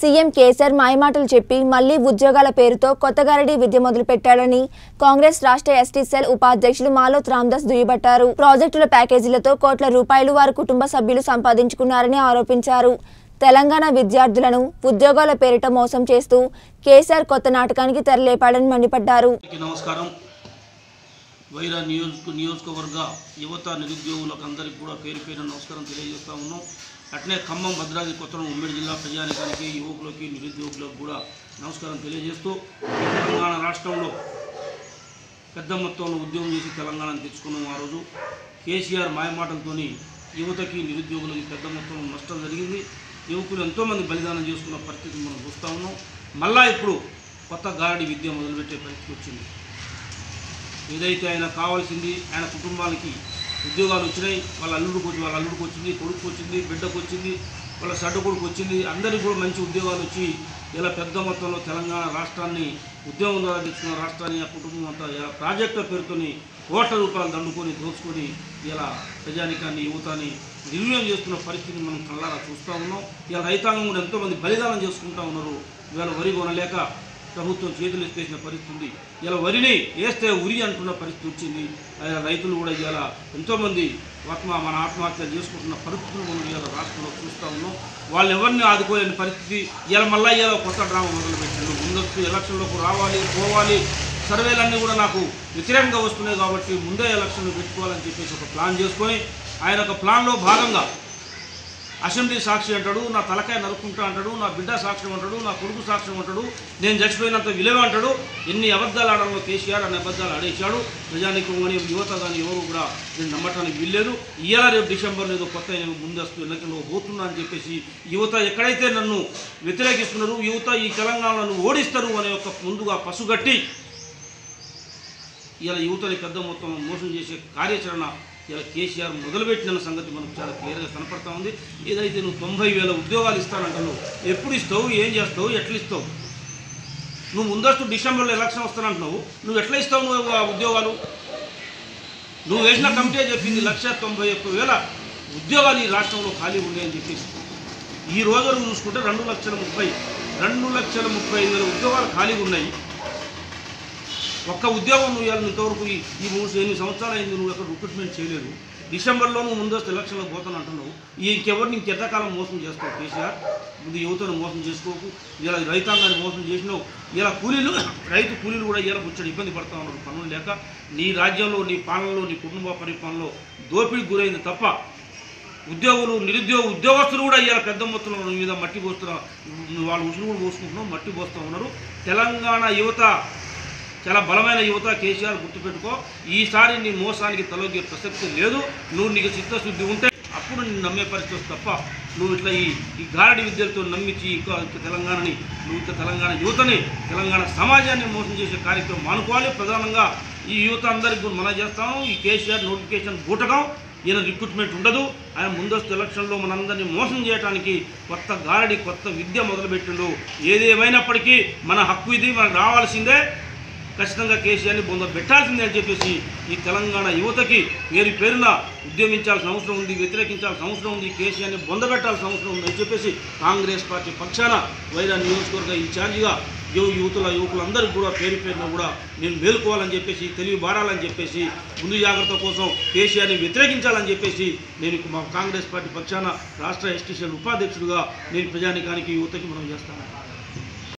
CM KCR మాయమాటలు చెప్పి మళ్లీ ఉద్యోగాల పేరుతో కొత్తగారడి విద్య మొదలుపెట్టాడని కాంగ్రెస్ రాష్ట్ర ఎస్టీ సెల్ ఉపాధ్యక్షులు మాలోత్ రామ్దాస్ దుయ్యబట్టారు ప్రాజెక్టుల ప్యాకేజీలతో కోట్ల రూపాయలు వారి కుటుంబ సభ్యులు సంపాదించుకున్నారని ఆరోపించారు తెలంగాణ విద్యార్థులను ఉద్యోగాల పేరిట మోసం చేస్తూ కేసీఆర్ కొత్త నాటకానికి తెరలేపాడని మండిపడ్డారు అందరికీ నమస్కారం వైరా నియోజక నియోజకవర్గ యువత నిరుద్యోగులకు అందరికీ కూడా పేరు పేరు నమస్కారం తెలియజేస్తా ఉన్నాం అట్నే ఖమ్మం భద్రాద్రి కొత్తగూడెం ఉమ్మడి జిల్లా ప్రజానికానికి యువకులకి నిరుద్యోగులకు కూడా నమస్కారం తెలియజేస్తూ ఈ తెలంగాణ రాష్ట్రంలో పెద్ద మొత్తంలో ఉద్యోగం చేసి తెలంగాణను తెచ్చుకున్నాం ఆ రోజు కేసీఆర్ మాయమాటలతోని యువతకి నిరుద్యోగులకి పెద్ద మొత్తంలో నష్టం జరిగింది యువకులు ఎంతోమంది బలిదానం చేసుకున్న పరిస్థితి మనం చూస్తూ ఉన్నాం మళ్ళా ఇప్పుడు కొత్త గారడి విద్య మొదలుపెట్టే పరిస్థితి వచ్చింది ఏదైతే ఆయన కావాల్సింది ఆయన కుటుంబానికి ఉద్యోగాలు వచ్చినాయి వాళ్ళ అల్లుడికి వచ్చి వాళ్ళ అల్లుడికి వచ్చింది కొడుకు వచ్చింది బిడ్డకు వచ్చింది వాళ్ళ సడ్డ కొడుకు వచ్చింది అందరికీ కూడా మంచి ఉద్యోగాలు వచ్చి ఇలా పెద్ద మొత్తంలో తెలంగాణ రాష్ట్రాన్ని ఉద్యోగం ద్వారా తెచ్చుకున్న రాష్ట్రాన్ని ఆ కుటుంబం అంతా ఇలా ప్రాజెక్టుల పేరుతోని కోట్ల రూపాయలు దండుకొని దోచుకొని ఇలా ప్రజానికాన్ని యువతాన్ని నిర్వీర్యం చేస్తున్న పరిస్థితిని మనం కళ్ళారా చూస్తూ ఉన్నాం ఇలా రైతాంగం కూడా ఎంతోమంది బలిదానం చేసుకుంటా ఉన్నారు ఇవాళ వరి కొనలేక ప్రభుత్వం చేతులు ఎత్తేసిన పరిస్థితి ఉంది ఇలా వరిని వేస్తే ఉరి అంటున్న పరిస్థితి వచ్చింది ఆ రైతులు కూడా ఇలా ఎంతోమంది ఆత్మ మన ఆత్మహత్యలు చేసుకుంటున్న పరిస్థితులు మనం ఇలా రాష్ట్రంలో చూస్తూ ఉన్నాం వాళ్ళు ఎవరిని ఆదుకోలేని పరిస్థితి ఇలా మళ్ళీ ఇలా కొత్త డ్రామా మొదలుపెట్టారు ముందస్తు ఎలక్షన్లకు రావాలి పోవాలి సర్వేలన్నీ కూడా నాకు వ్యతిరేకంగా వస్తున్నాయి కాబట్టి ముందే ఎలక్షన్లు పెట్టుకోవాలని చెప్పేసి ఒక ప్లాన్ చేసుకొని ఆయన ఒక ప్లాన్లో భాగంగా అసెంబ్లీ సాక్షి అంటాడు నా తలకాయ నరుక్కుంటా అంటాడు నా బిడ్డ సాక్ష్యం అంటాడు నా కొడుకు సాక్ష్యం అంటాడు నేను చచ్చిపోయినంత విలువ అంటాడు ఎన్ని అబద్ధాలు ఆడడంలో కేసీఆర్ అనే అబద్ధాలు ఆడేశాడు ప్రజానికం కానీ యువత కానీ ఎవరు కూడా నేను నమ్మటానికి వీల్లేదు ఇవాళ రేపు డిసెంబర్ ఏదో కొత్త నేను ముందస్తు ఎన్నికల్లో పోతున్నా అని చెప్పేసి యువత ఎక్కడైతే నన్ను వ్యతిరేకిస్తున్నారు యువత ఈ తెలంగాణను ఓడిస్తారు అనే ఒక ముందుగా పసుగట్టి ఇలా యువతని పెద్ద మొత్తంలో మోసం చేసే కార్యాచరణ ఇలా కేసీఆర్ మొదలుపెట్టిన సంగతి మనకు చాలా క్లియర్గా కనపడతా ఉంది ఏదైతే నువ్వు తొంభై వేల ఉద్యోగాలు ఇస్తానంటావు ఎప్పుడు ఇస్తావు ఏం చేస్తావు ఎట్లా ఇస్తావు నువ్వు ముందస్తు డిసెంబర్లో ఎలక్షన్ వస్తానంటున్నావు నువ్వు ఎట్లా ఇస్తావు నువ్వు ఆ ఉద్యోగాలు నువ్వు వేసిన కమిటీ చెప్పింది లక్ష తొంభై ఒక్క వేల ఉద్యోగాలు ఈ రాష్ట్రంలో ఖాళీ ఉన్నాయని చెప్పేసి ఈ రోజు వరకు చూసుకుంటే రెండు లక్షల ముప్పై రెండు లక్షల ముప్పై ఐదు వేల ఉద్యోగాలు ఖాళీగా ఉన్నాయి ఒక్క ఉద్యోగం నువ్వు ఇవాళ ఇంతవరకు ఈ ఈ మూడు ఎనిమిది సంవత్సరాలు అయింది నువ్వు ఎక్కడ రిక్రూట్మెంట్ చేయలేదు డిసెంబర్లో నువ్వు ముందస్తు ఎలక్షన్లకు పోతాను అంటున్నావు ఈ ఇంకెవరిని ఇంకెంతకాలం మోసం చేస్తావు కేసీఆర్ ముందు యువతను మోసం చేసుకోకు ఇలా రైతాంగాన్ని మోసం చేసినావు ఇలా కూలీలు రైతు కూలీలు కూడా ఇలా ముచ్చడి ఇబ్బంది పడతా ఉన్నారు పనులు లేక నీ రాజ్యంలో నీ పాలనలో నీ కుటుంబ పరిపాలనలో దోపిడీకి గురైంది తప్ప ఉద్యోగులు నిరుద్యోగ ఉద్యోగస్తులు కూడా ఇలా పెద్ద మొత్తంలో నీ మీద మట్టి పోస్తున్న వాళ్ళు ఉసురు కూడా పోసుకుంటున్నాం మట్టి పోస్తూ ఉన్నారు తెలంగాణ యువత చాలా బలమైన యువత కేసీఆర్ గుర్తుపెట్టుకో ఈసారి నీ మోసానికి తలొగ్గే ప్రసక్తి లేదు నువ్వు నీకు చిత్తశుద్ధి ఉంటే అప్పుడు నిన్ను నమ్మే పరిస్థితి వస్తుంది తప్ప నువ్వు ఇట్లా ఈ ఈ గారడి విద్యలతో నమ్మించి ఈ క- తెలంగాణని నువ్వు ఇట్లా తెలంగాణ యువతని తెలంగాణ సమాజాన్ని మోసం చేసే కార్యక్రమం మానుకోవాలి ప్రధానంగా ఈ యువత అందరికి కూడా మనం చేస్తాము ఈ కేసీఆర్ నోటిఫికేషన్ బూటకం ఈయన రిక్రూట్మెంట్ ఉండదు ఆయన ముందస్తు ఎలక్షన్లో మనందరినీ మోసం చేయడానికి కొత్త గారడి కొత్త విద్య మొదలుపెట్టిండు ఏదేమైనప్పటికీ మన హక్కు ఇది మనకు రావాల్సిందే ఖచ్చితంగా కేసీఆర్ని బొంద పెట్టాల్సిందే అని చెప్పేసి ఈ తెలంగాణ యువతకి పేరు పేరున ఉద్యమించాల్సిన అవసరం ఉంది వ్యతిరేకించాల్సిన అవసరం ఉంది కేసీఆర్ని బొంద పెట్టాల్సిన అవసరం ఉంది అని చెప్పేసి కాంగ్రెస్ పార్టీ పక్షాన వైరా నియోజకవర్గ ఇన్ఛార్జిగా యువ యువతుల యువకులందరికీ కూడా పేరు పేరున కూడా నేను మేలుకోవాలని చెప్పేసి తెలివి బారాలని చెప్పేసి ముందు జాగ్రత్త కోసం కేసీఆర్ని వ్యతిరేకించాలని చెప్పేసి నేను మా కాంగ్రెస్ పార్టీ పక్షాన రాష్ట్ర ఎస్టీసీఎల్ ఉపాధ్యక్షుడిగా నేను ప్రజానికానికి యువతకి మనం చేస్తాను